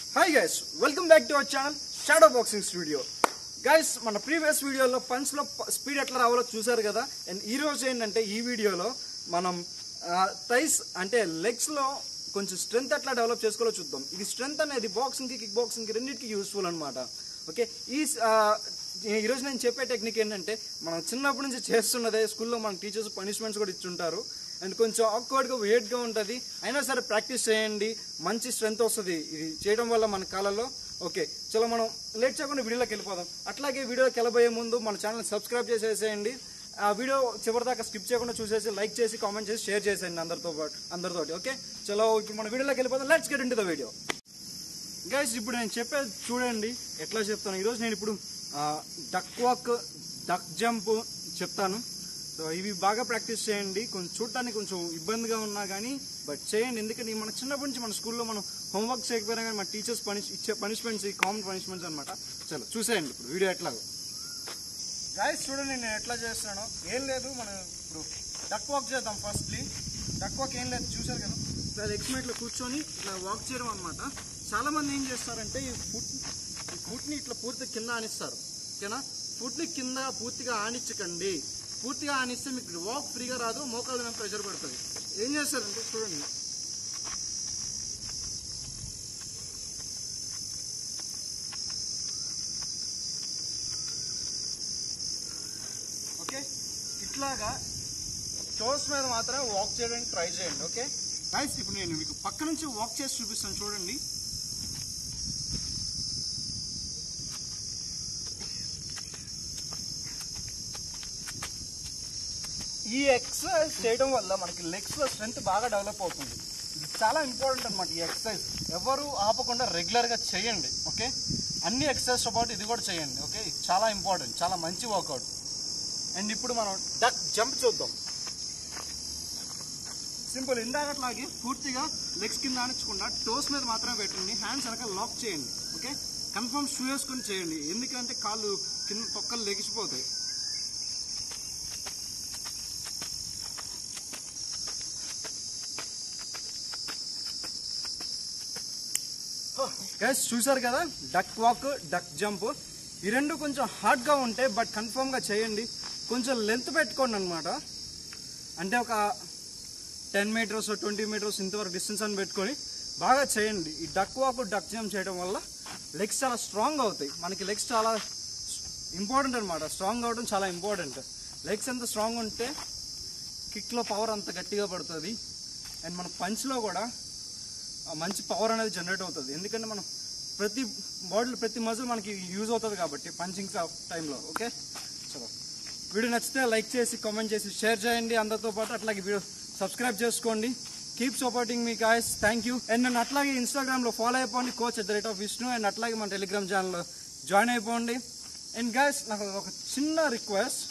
hi guys welcome back to our channel shadow boxing studio guys మన previous వీడియోలో పంచ్లో speed ఎట్లా రావాలో చూసారు కదా అండ్ ఈ రోజు ఏంటంటే ఈ వీడియోలో మనం థైస్ అంటే లెగ్స్లో కొంచెం స్ట్రెంత్ ఎట్లా డెవలప్ చేసుకోవాలో చూద్దాం ఇది స్ట్రెంత్ అనేది బాక్సింగ్కి కిక్ బాక్సింగ్కి రెండింటికి యూస్ఫుల్ అనమాట ఓకే ఈ ఆ, ఈ రోజు నేను చెప్పే టెక్నిక్ ఏంటంటే మనం చిన్నప్పటి నుంచి చేస్తున్నదే స్కూల్లో మన టీచర్స్ పనిష్మెంట్స్ కూడా ఇచ్చుంటారు అండ్ కొంచెం ఆక్వర్డ్గా వెయిట్గా ఉంటుంది అయినా సరే ప్రాక్టీస్ చేయండి మంచి స్ట్రెంత్ వస్తుంది ఇది చేయడం వల్ల మన కాలంలో ఓకే చలో మనం లేట్ చేయకుండా వీడియోలోకి వెళ్ళిపోదాం అట్లాగే వీడియోకి వెళ్ళబోయే ముందు మన ఛానల్ సబ్స్క్రైబ్ చేసేసేయండి ఆ వీడియో చివరిదాకా స్కిప్ చేయకుండా చూసేసి లైక్ చేసి కామెంట్ చేసి షేర్ చేసేయండి అందరితో పాటు అందరితోటి ఓకే చలో ఇప్పుడు మన వీడియోలోకి వెళ్ళిపోదాం let's get in the video guys ఇప్పుడు నేను చెప్పేది చూడండి ఎట్లా చెప్తాను ఈరోజు నేను ఇప్పుడు డక్ వాక్ డక్ జంప్ చెప్తాను సో ఇవి బాగా ప్రాక్టీస్ చేయండి కొంచెం చూడటానికి కొంచెం ఇబ్బందిగా ఉన్నా కానీ బట్ చేయండి ఎందుకంటే మన చిన్నప్పటి నుంచి మన స్కూల్లో మనం హోంవర్క్ చేయకపోయినా కానీ మన టీచర్స్ పనిష్ ఇచ్చే పనిష్మెంట్స్ ఈ కామన్ పనిష్మెంట్స్ అనమాట చలో చూసేయండి ఇప్పుడు వీడియో ఎట్లాగో గాయస్ చూడండి నేను ఎట్లా చేస్తున్నాను ఏం లేదు మనం ఇప్పుడు డక్ వాక్ చేద్దాం ఫస్ట్లీ డక్ వాక్ ఏం లేదు చూసారు కదా ఇలా లెగ్స్ ఇట్లా కూర్చొని ఇట్లా వాక్ చేయడం అనమాట చాలా మంది ఏం చేస్తారంటే ఈ ఫుట్ ఈ ఫుట్ని ఇట్లా పూర్తి కింద ఆనిస్తారు ఓకేనా ఫుట్ని కింద పూర్తిగా ఆనించకండి పూర్తిగా ఆనిస్తే మీకు వాక్ ఫ్రీగా రాదు మోకాళ్ళ మీద ప్రెషర్ పడుతుంది ఏం చేస్తారంటే చూడండి ఓకే ఇట్లాగా టోస్ మీద మాత్రం వాక్ చేయడానికి ట్రై చేయండి ఓకే గైస్ ఇప్పుడు నేను మీకు పక్క నుంచి వాక్ చేసి చూపిస్తాను చూడండి ఈ ఎక్సర్సైజ్ చేయడం వల్ల మనకి లెగ్స్ లో స్ట్రెంత్ బాగా డెవలప్ అవుతుంది ఇది చాలా ఇంపార్టెంట్ అనమాట ఈ ఎక్సర్సైజ్ ఎవరు ఆపకుండా రెగ్యులర్ గా చేయండి ఓకే అన్ని ఎక్సర్సైజ్ పాటు ఇది కూడా చేయండి ఓకే ఇది చాలా ఇంపార్టెంట్ చాలా మంచి వర్కౌట్ అండ్ ఇప్పుడు మనం డక్ జంప్ చూద్దాం సింపుల్ ఇందాకట్లాగే పూర్తిగా లెగ్స్ కింద ఆనించకుండా టోస్ మీద మాత్రమే పెట్టండి హ్యాండ్స్ వెనక లాక్ చేయండి ఓకే కన్ఫర్మ్ షూ వేసుకొని చేయండి ఎందుకంటే కాళ్ళు కింద తొక్కలు లెగిసిపోతాయి గైస్ చూసారు కదా డక్ వాక్ డక్ జంప్ ఈ రెండు కొంచెం హార్డ్గా ఉంటాయి బట్ కన్ఫర్మ్గా చేయండి కొంచెం లెంత్ పెట్టుకోండి అనమాట అంటే ఒక టెన్ మీటర్స్ ట్వంటీ మీటర్స్ ఇంతవరకు డిస్టెన్స్ అని పెట్టుకొని బాగా చేయండి ఈ డక్ వాక్ డక్ జంప్ చేయడం వల్ల లెగ్స్ చాలా స్ట్రాంగ్ అవుతాయి మనకి లెగ్స్ చాలా ఇంపార్టెంట్ అనమాట స్ట్రాంగ్ అవడం చాలా ఇంపార్టెంట్ లెగ్స్ ఎంత స్ట్రాంగ్ ఉంటే కిక్లో పవర్ అంత గట్టిగా పడుతుంది అండ్ మన పంచ్లో కూడా ఆ మంచి పవర్ అనేది జనరేట్ అవుతుంది ఎందుకంటే మనం ప్రతి బాడీలో ప్రతి మజిల్ మనకి యూజ్ అవుతుంది కాబట్టి పంచింగ్ టైంలో ఓకే చలో వీడియో నచ్చితే లైక్ చేసి కామెంట్ చేసి షేర్ చేయండి అందరితో పాటు అట్లాగే వీడియో సబ్స్క్రైబ్ చేసుకోండి keep supporting me guys thank you and నన్ను అట్లాగే ఇన్స్టాగ్రామ్లో ఫాలో అయిపోండి coach at the rate of Vishnu and అట్లాగే మన టెలిగ్రామ్ ఛానల్లో జాయిన్ అయిపోండి అండ్ గాయస్ నాకు ఒక చిన్న రిక్వెస్ట్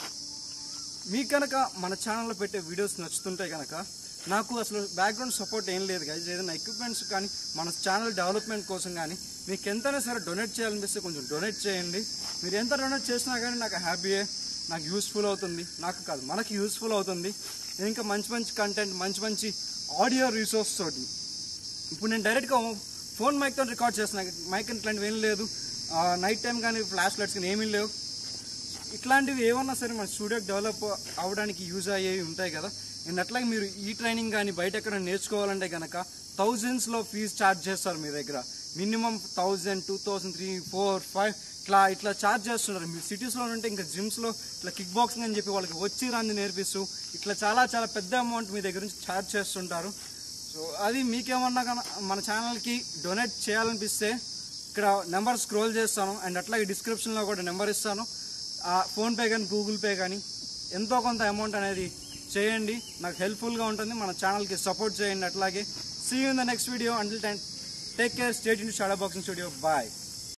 మీకు కనుక మన ఛానల్లో పెట్టే వీడియోస్ నచ్చుతుంటే కనుక నాకు అసలు బ్యాక్గ్రౌండ్ సపోర్ట్ ఏం లేదు కదా ఏదైనా ఎక్విప్మెంట్స్ కానీ మన ఛానల్ డెవలప్మెంట్ కోసం కానీ మీకు ఎంతైనా సరే డొనేట్ చేయాలనిపిస్తే కొంచెం డొనేట్ చేయండి మీరు ఎంత డొనేట్ చేసినా కానీ నాకు హ్యాపీయే నాకు యూస్ఫుల్ అవుతుంది నాకు కాదు మనకి యూస్ఫుల్ అవుతుంది నేను ఇంకా మంచి మంచి కంటెంట్ మంచి మంచి ఆడియో రిసోర్స్ తోటి ఇప్పుడు నేను డైరెక్ట్గా ఫోన్ మైక్తో రికార్డ్ చేస్తున్నా మైక్ ఇట్లాంటివి ఏం లేదు నైట్ టైం కానీ ఫ్లాష్ లైట్స్ కానీ ఏమీ లేవు ఇట్లాంటివి ఏమన్నా సరే మన స్టూడియోకి డెవలప్ అవ్వడానికి యూజ్ అయ్యేవి ఉంటాయి కదా అండ్ అట్లాగే మీరు ఈ ట్రైనింగ్ కానీ బయట ఎక్కడ నేర్చుకోవాలంటే కనుక థౌజండ్స్లో ఫీజు ఛార్జ్ చేస్తారు మీ దగ్గర minimum thousand two thousand three four five ఇట్లా ఇట్లా ఛార్జ్ చేస్తున్నారు మీరు సిటీస్లో ఉంటే ఇంకా జిమ్స్లో ఇట్లా కిక్ బాక్సింగ్ అని చెప్పి వాళ్ళకి వచ్చి రాంది నేర్పిస్తూ ఇట్లా చాలా చాలా పెద్ద అమౌంట్ మీ దగ్గర నుంచి ఛార్జ్ చేస్తుంటారు సో అది మీకేమన్నా కన మన ఛానల్కి డొనేట్ చేయాలనిపిస్తే ఇక్కడ నెంబర్ స్క్రోల్ చేస్తాను అండ్ అట్లాగే డిస్క్రిప్షన్లో కూడా నెంబర్ ఇస్తాను ఆ ఫోన్పే కానీ గూగుల్ పే కానీ ఎంతో కొంత అమౌంట్ అనేది చేయండి నాకు హెల్ప్ఫుల్గా ఉంటుంది మన ఛానల్కి సపోర్ట్ చేయండి అట్లాగే see in the next video until then take care state in shadow boxing studio bye